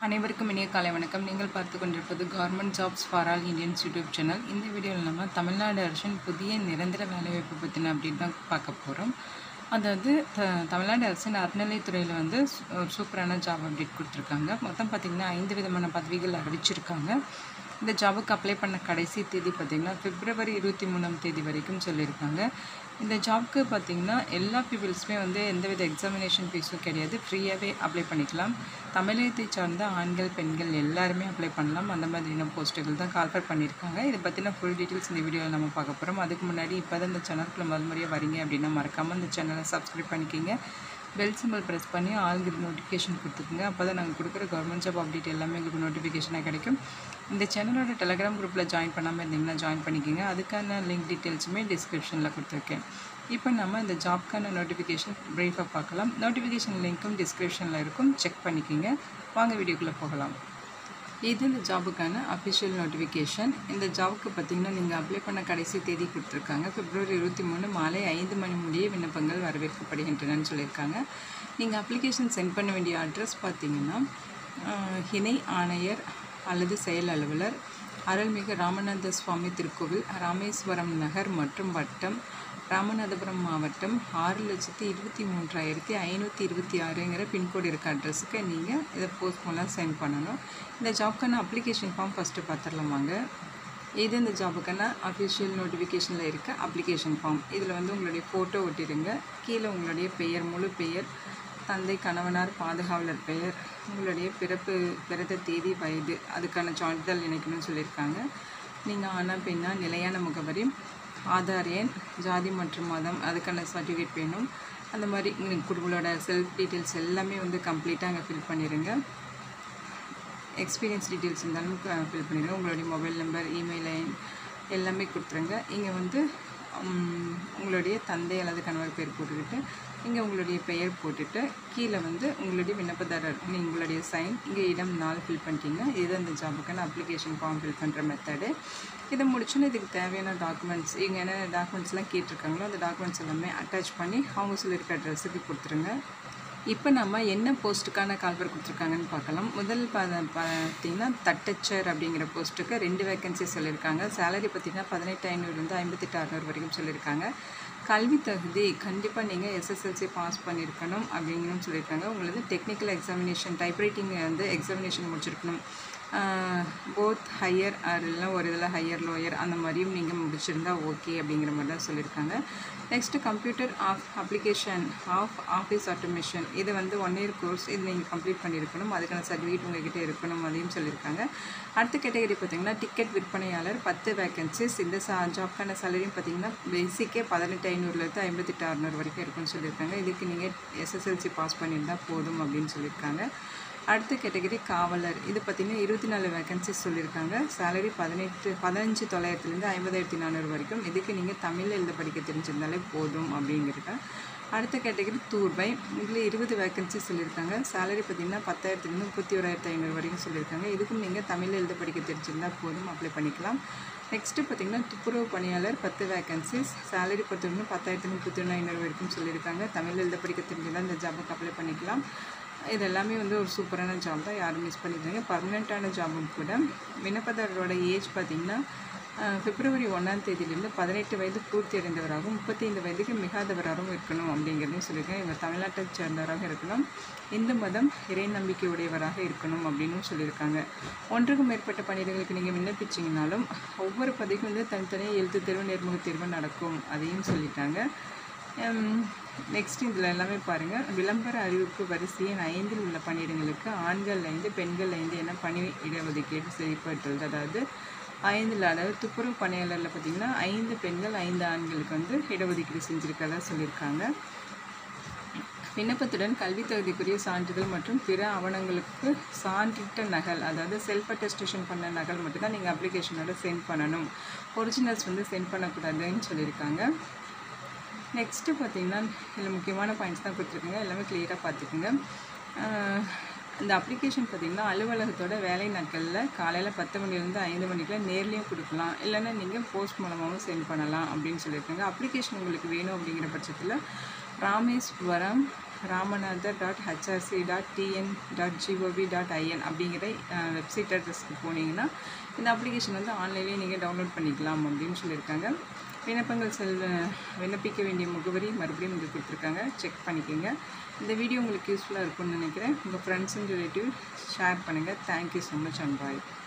அனைவருக்கும் இனிய காலை வணக்கம் நீங்கள் பார்த்து கொண்டிருப்பது government jobs for all Indians YouTube channel இந்த வீடியோவில் நம்ம தமிழ்நாடு அரசின் புதிய நிரந்தர வேலைவாய்ப்பு பற்றின அப்படின்னு தான் பார்க்க போகிறோம் அதாவது த தமிழ்நாடு அரசின் அறநிலைத்துறையில் வந்து சு- ஒரு சூப்பரான ஜாப் அப்டேட் கொடுத்துருக்காங்க மொத்தம் பார்த்திங்கன்னா ஐந்து விதமான பதவிகள் அறிவிச்சிருக்காங்க இந்த ஜாபுக்கு அப்ளை பண்ண கடைசி தேதி பார்த்திங்கன்னா பிப்ரவரி இருபத்தி மூணாம் தேதி வரைக்கும் சொல்லியிருக்காங்க இந்த ஜாப்க்கு பார்த்திங்கன்னா எல்லா பீப்புள்ஸுமே வந்து எந்தவித எக்ஸாமினேஷன் ஃபீஸும் கிடையாது ஃப்ரீயாகவே அப்ளை பண்ணிக்கலாம் தமிழகத்தை சார்ந்த ஆண்கள் பெண்கள் எல்லாருமே அப்ளை பண்ணலாம் அந்த மாதிரியான போஸ்ட்டுகள் தான் கால்பர் பண்ணியிருக்காங்க இதை பற்றின ஃபுல் டீட்டெயில்ஸ் இந்த வீடியோவில் நம்ம பார்க்க போகிறோம் அதுக்கு முன்னாடி இப்போ தான் இந்த சேனலுக்குள்ள முதல் முறையாக வரீங்க அப்படின்னா மறக்காமல் இந்த சேனலை சப்ஸ்கிரைப் பண்ணிக்கிங்க பெல் சிம்பிள் ப்ரெஸ் பண்ணி ஆளுங்கிற நோட்டிஃபிகேஷன் கொடுத்துக்குங்க அப்போ தான் நாங்கள் கொடுக்குற கவர்மெண்ட் ஜாப் அப்டேட் எல்லாமே உங்களுக்கு நோட்டிஃபிகேஷனாக கிடைக்கும் இந்த சேனலோட டெலகிராம் குரூப்பில் ஜாயின் பண்ணாமல் இருந்தீங்கன்னா ஜாயின் பண்ணிக்கோங்க அதுக்கான லிங்க் டீட்டெயில்ஸுமே டிஸ்கிரிப்ஷனில் கொடுத்துருக்கேன் இப்போ நம்ம இந்த ஜாப்க்கான நோட்டிஃபிகேஷன் ப்ரீஃபாக பார்க்கலாம் நோட்டிஃபிகேஷன் லிங்க்கும் டிஸ்கிரிப்ஷனில் இருக்கும் செக் பண்ணிக்கோங்க வாங்க வீடியோக்குள்ளே போகலாம் இது இந்த ஜாபுக்கான அஃபிஷியல் நோட்டிஃபிகேஷன் இந்த ஜாபுக்கு பார்த்தீங்கன்னா நீங்கள் அப்ளை பண்ண கடைசி தேதி கொடுத்துருக்காங்க பிப்ரவரி இருபத்தி மூணு மாலை ஐந்து மணி முடிய விண்ணப்பங்கள் வரவேற்கப்படுகின்றனன்னு சொல்லியிருக்காங்க நீங்கள் அப்ளிகேஷன் சென்ட் பண்ண வேண்டிய அட்ரஸ் பார்த்தீங்கன்னா ஆஹ், இணை ஆணையர் அல்லது செயல் அலுவலர் அருள்மிகு ராமநாத சுவாமி திருக்கோவில் ராமேஸ்வரம் நகர் மற்றும் வட்டம் ராமநாதபுரம் மாவட்டம் ஆறு லட்சத்தி இருபத்தி மூன்றாயிரத்தி ஐநூற்றி இருபத்தி ஆறுங்கிற பின்கோடு இருக்க அட்ரஸுக்கு நீங்கள் இதை போஸ்ட் மூலம் சென்ட் பண்ணணும் இந்த ஜாப்க்கான அப்ளிகேஷன் ஃபார்ம் ஃபஸ்ட்டு பார்த்துடலாமாங்க இது இந்த ஜாபுக்கான அஃபிஷியல் நோட்டிஃபிகேஷனில் இருக்க அப்ளிகேஷன் ஃபார்ம் இதில் வந்து உங்களுடைய ஃபோட்டோ ஒட்டிடுங்க கீழே உங்களுடைய பெயர் முழு பெயர் தந்தை கணவனார் பாதுகாவலர் பெயர் உங்களுடைய பிறப்பு பிறந்த தேதி வயது அதுக்கான சான்றிதழ் இணைக்கணும்னு சொல்லியிருக்காங்க நீங்கள் ஆனா பெண்ணா நிலையான முகவரி ஆதார் எண் ஜாதி மற்றும் மதம் அதுக்கான சர்டிஃபிகேட் வேணும் அந்த மாதிரி உங்களுக்கு உங்களோட செல்ஃப் டீட்டெயில்ஸ் எல்லாமே வந்து கம்ப்ளீட்டாக அங்கே ஃபில் பண்ணிடுங்க எக்ஸ்பீரியன்ஸ் டீட்டெயில்ஸ் இருந்தாலும் ஃபில் பண்ணிடுங்க உங்களுடைய மொபைல் நம்பர் இமெயில் ஐன் எல்லாமே கொடுத்துருங்க இங்கே வந்து உம், உங்களுடைய தந்தை அல்லது கணவர் பேர் போட்டுக்கிட்டு இங்கே உங்களுடைய பெயர் போட்டுட்டு கீழே வந்து உங்களுடைய விண்ணப்பதாரர் நீ உங்களுடைய சைன் இங்கே இடம் நாள் ஃபில் பண்ணிட்டீங்க இது அந்த ஜாபுக்கான அப்ளிகேஷன் ஃபார்ம் ஃபில் பண்ணுற மெத்தடு இதை முடிச்சுன்னு இதுக்கு தேவையான டாக்குமெண்ட்ஸ் இங்கே என்ன டாக்குமெண்ட்ஸ்லாம் கேட்டிருக்காங்களோ அந்த டாக்குமெண்ட்ஸ் எல்லாமே அட்டாச் பண்ணி அவங்க சொல்லியிருக்க அட்ரஸுக்கு கொடுத்துருங்க இப்போ நம்ம என்ன போஸ்ட்டுக்கான கால்பர் கொடுத்துருக்காங்கன்னு பார்க்கலாம் முதல் பா பார்த்தீங்கன்னா தட்டச்சர் அப்படிங்கிற போஸ்ட்டுக்கு ரெண்டு வேகன்சி சொல்லியிருக்காங்க சேலரி பார்த்தீங்கன்னா பதினெட்டு ஐநூறுலேருந்து ஐம்பத்தெட்டு அறநூறு வரைக்கும் சொல்லியிருக்காங்க கல்வி தகுதி கண்டிப்பாக நீங்கள் எஸ்எஸ்எல்சி பாஸ் பண்ணியிருக்கணும் அப்படிங்கன்னு சொல்லியிருக்காங்க உங்களுக்கு டெக்னிக்கல் எக்ஸாமினேஷன் டைப்ரைட்டிங் வந்து எக்ஸாமினேஷன் முடிச்சிருக்கணும் போத் ஹையர் இல்லைனா ஒரு இதில் ஹையர் லோயர் அந்த மாதிரியும் நீங்கள் முடிச்சிருந்தா ஓகே அப்படிங்கிற மாதிரி தான் சொல்லியிருக்காங்க next computer of application of office automation இது வந்து ஒன் இயர் கோர்ஸ் இது நீங்கள் கம்ப்ளீட் பண்ணியிருக்கணும் அதுக்கான சர்டிஃபிகேட் உங்ககிட்ட இருக்கணும் அதையும் சொல்லியிருக்காங்க அடுத்த கேட்டகரி பார்த்தீங்கன்னா டிக்கெட் விற்பனையாளர் பத்து வேகன்சிஸ் இந்த சா ஜாப்க்கான சேலரியும் பார்த்தீங்கன்னா பேசிக்கே பதினெட்டு ஐநூறுலேருந்து ஐம்பத்தெட்டு அறநூறு வரைக்கும் இருக்குன்னு சொல்லியிருக்காங்க இதுக்கு நீங்கள் எஸ்எஸ்எல்சி பாஸ் பண்ணியிருந்தால் போதும் அப்படின்னு சொல்லியிருக்காங்க அடுத்த கேட்டகரி காவலர் இது பார்த்திங்கன்னா இருபத்தி நாலு வேகன்சிஸ் சொல்லியிருக்காங்க சேலரி பதினெட்டு பதினஞ்சு தொள்ளாயிரத்துலேருந்து ஐம்பதாயிரத்தி நானூறு வரைக்கும் இதுக்கு நீங்கள் தமிழில் எழுத படிக்க தெரிஞ்சிருந்தாலே போதும் அப்படிங்கிறத அடுத்த கேட்டகரி தூர்பை இதில் இருபது வேகன்சி சொல்லியிருக்காங்க சேலரி பார்த்திங்கன்னா பத்தாயிரத்துலேருந்து முப்பத்தி ஓராயிரத்தி ஐநூறு வரைக்கும் சொல்லியிருக்காங்க இதுக்கும் நீங்கள் தமிழில் எழுத படிக்க தெரிஞ்சிருந்தால் போதும் அப்ளை பண்ணிக்கலாம் நெக்ஸ்ட்டு பார்த்திங்கன்னா துப்புரவு பணியாளர் பத்து வேகன்சிஸ் சேலரி பொறுத்தவரைக்கும் பத்தாயிரத்து முப்பத்தி ஒன்று ஐநூறு வரைக்கும் சொல்லியிருக்காங்க தமிழ் எழுத படிக்க தெரிஞ்சிருந்தால் இந்த ஜாபுக்கு அப்ளை பண்ணிக்கலாம் இது எல்லாமே வந்து ஒரு சூப்பரான ஜாப் தான் யாரும் மிஸ் பண்ணிடுறாங்க பர்மனெண்ட்டான ஜாபும் கூட விண்ணப்பதாரரோட ஏஜ் பார்த்திங்கன்னா அஹ், பிப்ரவரி ஒன்றாம் தேதியிலேருந்து பதினெட்டு வயது பூர்த்தி அடைந்தவராகவும் முப்பத்தைந்து வயதுக்கு மிகாதவராகவும் இருக்கணும் அப்படிங்கிறதையும் சொல்லியிருக்கேன் இவர் தமிழ்நாட்டை சேர்ந்தவராக இருக்கணும் இந்து மதம் இறை நம்பிக்கை உடையவராக இருக்கணும் அப்படின்னு சொல்லியிருக்காங்க ஒன்றுக்கும் மேற்பட்ட பணியிடங்களுக்கு நீங்கள் விண்ணப்பிச்சிங்கனாலும் ஒவ்வொரு பதவிக்கும் வந்து தனித்தனியாக எழுத்து தேர்வு நேர்முக தேர்வு நடக்கும் அதையும் சொல்லிட்டாங்க நெக்ஸ்ட் இதில் எல்லாமே பாருங்கள் விளம்பர அறிவிப்பு வரிசையின் ஐந்தில் உள்ள பணியிடங்களுக்கு ஆண்கள் ஐந்து பெண்கள் ஐந்து என பணி இடஒதுக்கீடு செய்யப்பட்டுள்ளது அதாவது ஐந்தில் அதாவது துப்புரவு பணியாளரில் பார்த்திங்கன்னா ஐந்து பெண்கள் ஐந்து ஆண்களுக்கு வந்து இடஒதுக்கீடு செஞ்சுருக்கதா சொல்லியிருக்காங்க விண்ணப்பத்துடன் கல்வித் தகுதிக்குரிய சான்றிதழ் மற்றும் பிற ஆவணங்களுக்கு சான்றிட்ட நகல் அதாவது செல்ஃப் அட்டஸ்டேஷன் பண்ண நகல் மட்டும்தான் நீங்கள் அப்ளிகேஷனோட சென்ட் பண்ணணும் ஒரிஜினல்ஸ் வந்து சென்ட் பண்ணக்கூடாதுன்னு சொல்லியிருக்காங்க நெக்ஸ்ட்டு பார்த்தீங்கன்னா இதில் முக்கியமான பாயிண்ட்ஸ் தான் கொடுத்துருக்குங்க எல்லாமே கிளியராக பார்த்துக்குங்க ஆஹ் இந்த அப்ளிகேஷன் பார்த்தீங்கன்னா அலுவலகத்தோட வேலை நாட்களில் காலையில் பத்து மணிலேருந்து ஐந்து மணிக்குள்ள நேர்லேயும் கொடுக்கலாம் இல்லைன்னா நீங்கள் போஸ்ட் மூலமாகவும் சென்ட் பண்ணலாம் அப்படின்னு சொல்லியிருக்காங்க அப்ளிகேஷன் உங்களுக்கு வேணும் அப்படிங்கிற பட்சத்தில் Rameswaram Ramanathar dot HRC dot TN dot GOV dot IN அப்படிங்கிற வெப்சைட் அட்ரஸ்க்கு போனீங்கன்னா இந்த அப்ளிகேஷன் வந்து ஆன்லைன்லேயே நீங்கள் டவுன்லோட் பண்ணிக்கலாம் அப்படின்னு சொல்லியிருக்காங்க விண்ணப்பங்கள் செல் விண்ணப்பிக்க வேண்டிய முகவரி மறுபடியும் இங்கே கொடுத்துருக்காங்க செக் பண்ணிக்கோங்க இந்த வீடியோ உங்களுக்கு யூஸ்ஃபுல்லாக இருக்கும்னு நினைக்கிறேன் உங்கள் ஃப்ரெண்ட்ஸ் அண்ட் ரிலேட்டிவ் ஷேர் பண்ணுங்கள் thank you so much and bye